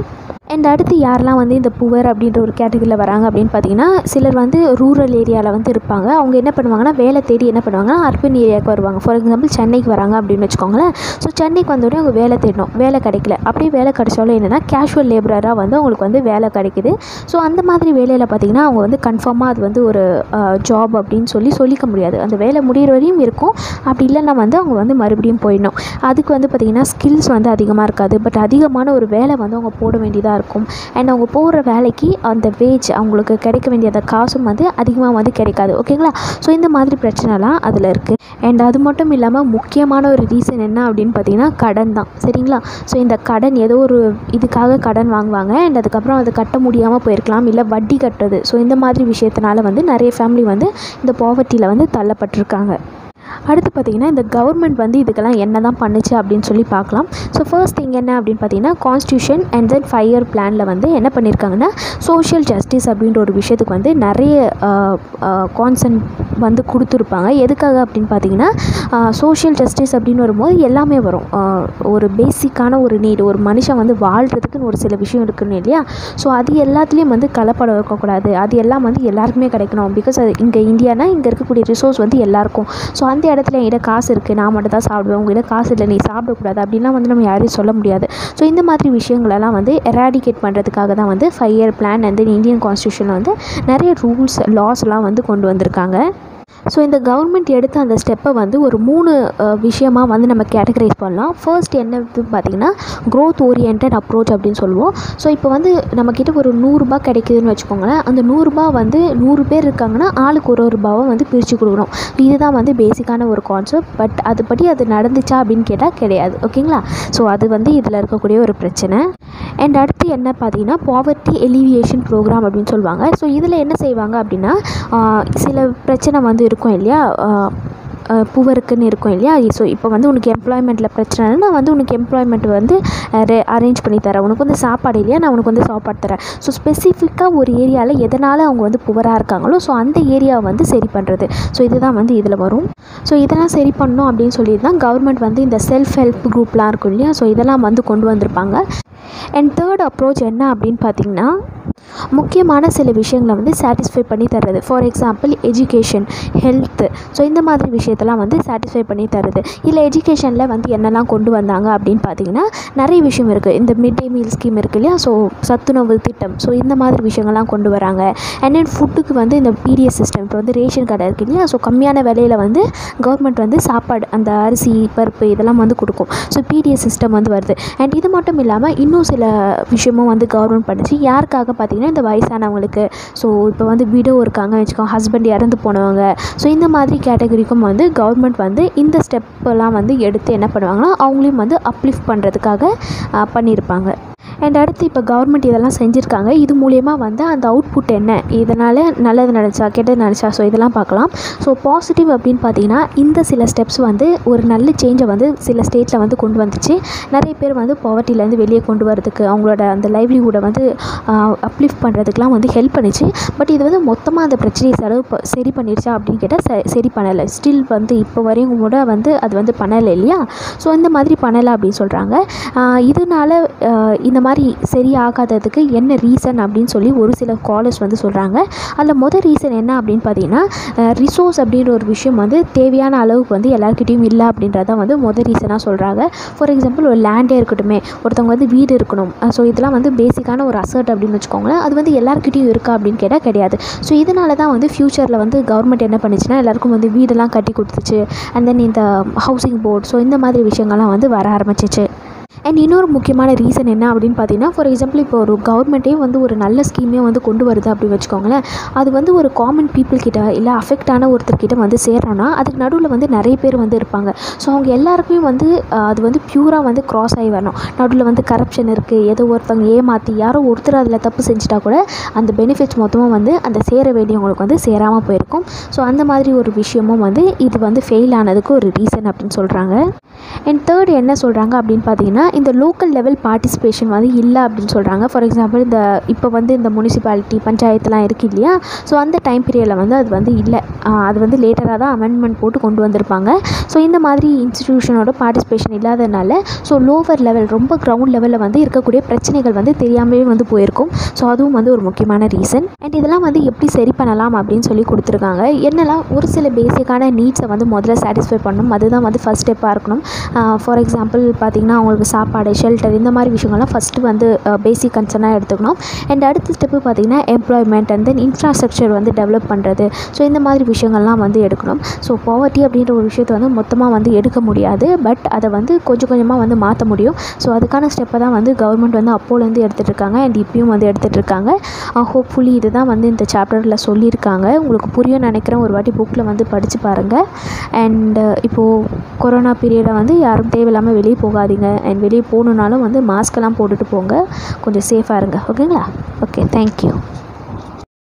அண்ட் அடுத்து யாரெல்லாம் வந்து இந்த புவர் அப்படின்ற ஒரு கேட்டகரியில் வராங்க அப்படின்னு பார்த்தீங்கன்னா சிலர் வந்து ரூரல் ஏரியாவில் வந்து இருப்பாங்க அவங்க என்ன பண்ணுவாங்கன்னா வேலை தேடி என்ன பண்ணுவாங்கன்னா அர்பன் ஏரியாவுக்கு வருவாங்க ஃபார் எக்ஸாம்பிள் சென்னைக்கு வராங்க அப்படின்னு வச்சுக்கோங்களேன் ஸோ சென்னைக்கு வந்தோடனே அவங்க வேலை தேடணும் வேலை கிடைக்கல அப்படியே வேலை கிடைச்சாலும் என்னென்னா கேஷுவல் லேபரராக வந்து அவங்களுக்கு வந்து வேலை கிடைக்குது ஸோ அந்த மாதிரி வேலையில் பார்த்தீங்கன்னா அவங்க வந்து கன்ஃபார்மாக அது வந்து ஒரு ஜாப் அப்படின்னு சொல்லி சொல்லிக்க முடியாது அந்த வேலை முடிகிற வரையும் இருக்கும் அப்படி இல்லைன்னா வந்து அவங்க வந்து மறுபடியும் போயிடணும் அதுக்கு வந்து பார்த்திங்கன்னா ஸ்கில்ஸ் வந்து அதிகமாக இருக்காது பட் அதிகமான ஒரு வேலை வந்து அவங்க போட வேண்டியதாக இருக்கும் அண்ட் அவங்க போகிற வேலைக்கு அந்த வேஜ் அவங்களுக்கு கிடைக்க வேண்டிய அந்த காசும் வந்து அதிகமாக வந்து கிடைக்காது ஓகேங்களா ஸோ இந்த மாதிரி பிரச்சனைலாம் அதில் இருக்குது அண்ட் அது மட்டும் இல்லாமல் முக்கியமான ஒரு ரீசன் என்ன அப்படின்னு பார்த்தீங்கன்னா கடன் தான் சரிங்களா ஸோ இந்த கடன் ஏதோ ஒரு இதுக்காக கடன் வாங்குவாங்க அண்ட் அதுக்கப்புறம் அது கட்ட முடியாமல் போயிருக்கலாம் இல்லை வட்டி கட்டுறது ஸோ இந்த மாதிரி விஷயத்தினால வந்து நிறைய ஃபேமிலி வந்து இந்த பாவர்ட்டியில் வந்து தள்ளப்பட்டிருக்காங்க அடுத்து பார்த்திங்கன்னா இந்த கவர்மெண்ட் வந்து இதுக்கெல்லாம் என்ன தான் பண்ணுச்சு அப்படின்னு சொல்லி பார்க்கலாம் ஸோ ஃபர்ஸ்ட் திங் என்ன அப்படின்னு பார்த்தீங்கன்னா constitution and then five year பிளானில் வந்து என்ன பண்ணியிருக்காங்கன்னா சோஷியல் ஜஸ்டிஸ் அப்படின்ற ஒரு விஷயத்துக்கு வந்து நிறைய கான்சன்ட் வந்து கொடுத்துருப்பாங்க எதுக்காக அப்படின்னு பார்த்தீங்கன்னா சோஷியல் ஜஸ்டிஸ் அப்படின்னு வரும்போது எல்லாமே வரும் ஆஹ் ஒரு பேசிக்கான ஒரு நீடு ஒரு மனுஷன் வந்து வாழ்கிறதுக்குன்னு ஒரு சில விஷயம் இருக்குன்னு இல்லையா ஸோ அது எல்லாத்துலேயும் வந்து கலப்படம் இருக்கக்கூடாது அது எல்லாம் வந்து எல்லாருக்குமே கிடைக்கணும் பிகாஸ் அது இங்கே இந்தியானா இங்கே இருக்கக்கூடிய ரிசோர்ஸ் வந்து எல்லாருக்கும் ஸோ அந்த இடத்துல என்கிட்ட காசு இருக்குது நான் மட்டும் தான் சாப்பிடுவேன் உங்ககிட்ட காசு இல்லை நீ சாப்பிடக்கூடாது அப்படின்லாம் வந்து நம்ம யாரையும் சொல்ல முடியாது ஸோ இந்த மாதிரி விஷயங்களெல்லாம் வந்து எராடிகேட் பண்ணுறதுக்காக தான் வந்து five year plan and then Indian கான்ஸ்டியூஷனில் வந்து நிறைய ரூல்ஸ் லாஸ்லாம் வந்து கொண்டு வந்திருக்காங்க ஸோ இந்த கவர்மெண்ட் எடுத்த அந்த ஸ்டெப்பை வந்து ஒரு மூணு அஹ், விஷயமா வந்து நம்ம கேட்டகரைஸ் பண்ணலாம் ஃபர்ஸ்ட் என்ன பார்த்தீங்கன்னா க்ரோத் ஓரியன்ட் அப்ரோச் அப்படின்னு சொல்லுவோம் ஸோ இப்போ வந்து நம்மக்கிட்ட ஒரு நூறுரூபா கிடைக்குதுன்னு வச்சுக்கோங்களேன் அந்த நூறுரூபா வந்து நூறு பேர் இருக்காங்கன்னா ஆளுக்கு ஒரு ஒரு ரூபாவை வந்து பிரித்து கொடுக்கணும் இதுதான் வந்து பேசிக்கான ஒரு கான்செப்ட் பட் அதுபடி அது நடந்துச்சா அப்படின்னு கேட்டால் கிடையாது ஓகேங்களா ஸோ அது வந்து இதில் இருக்கக்கூடிய ஒரு பிரச்சனை அண்ட் அடுத்து என்ன பார்த்தீங்கன்னா பாவர்ட்டி எலிவியேஷன் ப்ரோக்ராம் அப்படின்னு சொல்லுவாங்க ஸோ இதில் என்ன செய்வாங்க அப்படின்னா ஆஹ் சில பிரச்சனை வந்து இருக்கும் இல்லையா ஆஹ் ஆஹ் புவருக்குன்னு இருக்கும் இல்லையா ஸோ இப்போ வந்து உனக்கு எம்ப்ளாய்மெண்ட்டில் பிரச்சனைனா நான் வந்து உனக்கு எம்ப்ளாய்மெண்ட் வந்து அரேஞ்ச் பண்ணி தரேன் உனக்கு வந்து சாப்பாடு இல்லையா நான் உனக்கு வந்து சாப்பாடு தரேன் ஸோ ஸ்பெசிஃபிக்காக ஒரு ஏரியாவில் எதனால் அவங்க வந்து புவராக இருக்காங்களோ ஸோ அந்த ஏரியாவை வந்து சரி பண்ணுறது ஸோ இதுதான் வந்து இதில் வரும் ஸோ இதெல்லாம் சரி பண்ணணும் அப்படின்னு சொல்லி தான் கவர்மெண்ட் வந்து இந்த செல்ஃப் ஹெல்ப் குரூப்லாம் இருக்கும் இல்லையா ஸோ இதெல்லாம் வந்து கொண்டு வந்திருப்பாங்க அண்ட் தேர்ட் அப்ரோச் என்ன அப்படின்னு பார்த்தீங்கன்னா முக்கியமான சில விஷயங்களை வந்து சாட்டிஸ்ஃபை பண்ணி தர்றது for example education health so இந்த மாதிரி விஷயத்தெல்லாம் வந்து சாட்டிஸ்ஃபை பண்ணி தருது இல்லை எஜுகேஷனில் வந்து என்னெல்லாம் கொண்டு வந்தாங்க அப்படின்னு பார்த்தீங்கன்னா நிறைய விஷயம் இருக்குது இந்த மிட் டே மீல் ஸ்கீம் இருக்கு இல்லையா ஸோ சத்துணவு திட்டம் ஸோ இந்த மாதிரி விஷயங்கள்லாம் கொண்டு வராங்க அண்ட் தென் ஃபுட்டுக்கு வந்து இந்த பிடிஎஸ் சிஸ்டம் இப்போ வந்து ரேஷன் கடை இருக்கு இல்லையா ஸோ கம்மியான விலையில் வந்து கவர்மெண்ட் வந்து சாப்பாடு அந்த அரிசி பருப்பு இதெல்லாம் வந்து கொடுக்கும் ஸோ பிடிஎஸ் சிஸ்டம் வந்து வருது அண்ட் இது மட்டும் இல்லாமல் இன்னும் சில விஷயமும் வந்து கவர்மெண்ட் பண்ணுச்சு யாருக்காக பார்த்தீங்கன்னா இந்த வயசானவங்களுக்கு ஸோ இப்போ வந்து விடோ இருக்காங்க வச்சுக்கோங்க ஹஸ்பண்ட் இறந்து போனவங்க ஸோ இந்த மாதிரி கேட்டகரிக்கும் வந்து கவர்மெண்ட் வந்து இந்த ஸ்டெப்பெல்லாம் வந்து எடுத்து என்ன பண்ணுவாங்கன்னா அவங்களையும் வந்து அப்லிஃப்ட் பண்ணுறதுக்காக ஆஹ், பண்ணியிருப்பாங்க அண்ட் அடுத்து இப்போ கவர்மெண்ட் இதெல்லாம் செஞ்சுருக்காங்க இது மூலயமா வந்து அந்த அவுட்புட் என்ன இதனால் நல்லது நினச்சா கெட்டது நினச்சா ஸோ இதெல்லாம் பார்க்கலாம் ஸோ பாசிட்டிவ் அப்படின்னு பார்த்தீங்கன்னா இந்த சில ஸ்டெப்ஸ் வந்து ஒரு நல்ல சேஞ்சை வந்து சில ஸ்டேட்டில் வந்து கொண்டு வந்துச்சு நிறைய பேர் வந்து பாவர்ட்டிலேருந்து வெளியே கொண்டு வரதுக்கு அவங்களோட அந்த லைவ்லிஹுட்டை வந்து அப்லிஃப்ட் பண்ணுறதுக்குலாம் வந்து ஹெல்ப் பண்ணுச்சு பட் இது வந்து மொத்தமாக அந்த பிரச்சனையை செலவு ப- சரி பண்ணிடுச்சா அப்படின்னு கேட்டால் ச சரி பண்ணலை ஸ்டில் வந்து இப்போ வரையும் கூட வந்து அது வந்து பண்ணலை இல்லையா ஸோ இந்த மாதிரி பண்ணலை அப்படின்னு சொல்கிறாங்க இதனால ஆஹ் இந்த மாதிரி சரியாகாததுக்கு என்ன ரீசன் அப்படின்னு சொல்லி ஒரு சில காலர்ஸ் வந்து சொல்கிறாங்க அதில் மொதல் ரீசன் என்ன அப்படின்னு பார்த்தீங்கன்னா ரிசோர்ஸ் அப்படின்ற ஒரு விஷயம் வந்து தேவையான அளவுக்கு வந்து எல்லாருக்கிட்டேயும் இல்லை அப்படின்றத வந்து மொதல் ரீசனாக சொல்கிறாங்க ஃபார் எக்ஸாம்பிள் ஒரு லேண்டே இருக்கட்டுமே ஒருத்தவங்க வந்து வீடு இருக்கணும் ஸோ இதெல்லாம் வந்து பேசிக்கான ஒரு அசர்ட் அப்படின்னு வச்சுக்கோங்களேன் அது வந்து எல்லாருக்கிட்டையும் இருக்கா அப்படின்னு கேட்டால் கிடையாது ஸோ இதனால தான் வந்து ஃப்யூச்சரில் வந்து கவர்மெண்ட் என்ன பண்ணுச்சுன்னா எல்லாருக்கும் வந்து வீடெல்லாம் கட்டி கொடுத்துச்சு அண்ட் தென் இந்த ஹவுசிங் போர்ட் ஸோ இந்த மாதிரி விஷயங்கள்லாம் வந்து வர ஆரம்பிச்சிச்சு அண்ட் இன்னொரு முக்கியமான ரீசன் என்ன அப்படின்னு பார்த்தீங்கன்னா ஃபார் எக்ஸாம்பிள் இப்போ ஒரு கவர்மெண்ட்டே வந்து ஒரு நல்ல ஸ்கீமே வந்து கொண்டு வருது அப்படின்னு வச்சுக்கோங்களேன் அது வந்து ஒரு காமன் பீப்புள் கிட்ட இல்லை அஃபெக்டான ஒருத்தர்கிட்ட வந்து சேர்றோன்னா அதுக்கு நடுவில் வந்து நிறைய பேர் வந்து இருப்பாங்க ஸோ அவங்க எல்லாருக்குமே வந்து அஹ், அது வந்து பியூராக வந்து கிராஸ் ஆகி வரணும் நடுவில் வந்து கரப்ஷன் இருக்குது ஏதோ ஒருத்தவங்க ஏமாற்றி யாரோ ஒருத்தர் அதில் தப்பு செஞ்சுட்டா கூட அந்த பெனிஃபிட்ஸ் மொத்தமாக வந்து அந்த சேர வேண்டியவங்களுக்கு வந்து சேராமல் போயிருக்கும் ஸோ அந்த மாதிரி ஒரு விஷயமும் வந்து இது வந்து ஃபெயில் ஆனதுக்கு ஒரு ரீசன் அப்படின்னு சொல்கிறாங்க அண்ட் தேர்ட் என்ன சொல்கிறாங்க அப்படின்னு பார்த்தீங்கன்னா பார்த்திங்கன்னா இந்த லோக்கல் லெவல் பார்ட்டிசிபேஷன் வந்து இல்லை அப்படின்னு சொல்கிறாங்க ஃபார் எக்ஸாம்பிள் இந்த இப்போ வந்து இந்த முனிசிபாலிட்டி பஞ்சாயத்துலாம் இருக்குது இல்லையா ஸோ அந்த டைம் பீரியடில் வந்து அது வந்து இல்லை அது வந்து லேட்டராக தான் அமெண்ட்மெண்ட் போட்டு கொண்டு வந்திருப்பாங்க ஸோ இந்த மாதிரி இன்ஸ்டிடியூஷனோட பார்ட்டிசிபேஷன் இல்லாதனால ஸோ லோவர் லெவல் ரொம்ப கிரவுண்ட் லெவலில் வந்து இருக்கக்கூடிய பிரச்சனைகள் வந்து தெரியாமலே வந்து போயிருக்கும் ஸோ அதுவும் வந்து ஒரு முக்கியமான ரீசன் அண்ட் இதெல்லாம் வந்து எப்படி சரி பண்ணலாம் அப்படின்னு சொல்லி கொடுத்துருக்காங்க என்னெல்லாம் ஒரு சில பேசிக்கான நீட்ஸை வந்து முதல்ல சாட்டிஸ்ஃபை பண்ணணும் அதுதான் வந்து ஃபஸ்ட் ஸ்டெப்பாக இருக்கணும் ஃபார் எக்ஸாம்பிள் பார்த்திங்கன்னா அவங்களுக்கு சாப்பாடு ஷெல்டர் இந்த மாதிரி விஷயங்கள்லாம் ஃபஸ்ட்டு வந்து பேசிக் கன்சர்னாக எடுத்துக்கணும் அண்ட் அடுத்த ஸ்டெப்பு பார்த்திங்கன்னா எம்ப்ளாய்மெண்ட் அண்ட் தென் இன்ஃப்ராஸ்ட்ரக்சர் வந்து டெவலப் பண்ணுறது ஸோ இந்த மாதிரி விஷயங்கள்லாம் வந்து எடுக்கணும் ஸோ பாவர்ட்டி அப்படின்ற ஒரு விஷயத்தை வந்து மொத்தமாக வந்து எடுக்க முடியாது பட் அதை வந்து கொஞ்சம் கொஞ்சமாக வந்து மாற்ற முடியும் ஸோ அதுக்கான ஸ்டெப்பை தான் வந்து கவர்மெண்ட் வந்து அப்போலேருந்து எடுத்துகிட்டு இருக்காங்க அண்ட் இப்பயும் வந்து எடுத்துகிட்டு இருக்காங்க ஹோப்ஃபுல்லி இதுதான் வந்து இந்த சாப்டரில் சொல்லியிருக்காங்க உங்களுக்கு புரியும் நினைக்கிறேன் ஒரு வாட்டி புக்கில் வந்து படித்து பாருங்கள் அண்டு இப்போது கொரோனா பீரியடை வந்து யாரும் தேவையில்லாமல் வெளியே போகாதீங்க அண்ட் வெளியே போகணுன்னாலும் வந்து மாஸ்க்கெல்லாம் போட்டுட்டு போங்க கொஞ்சம் சேஃபாக இருங்க ஓகேங்களா ஓகே தேங்க்யூ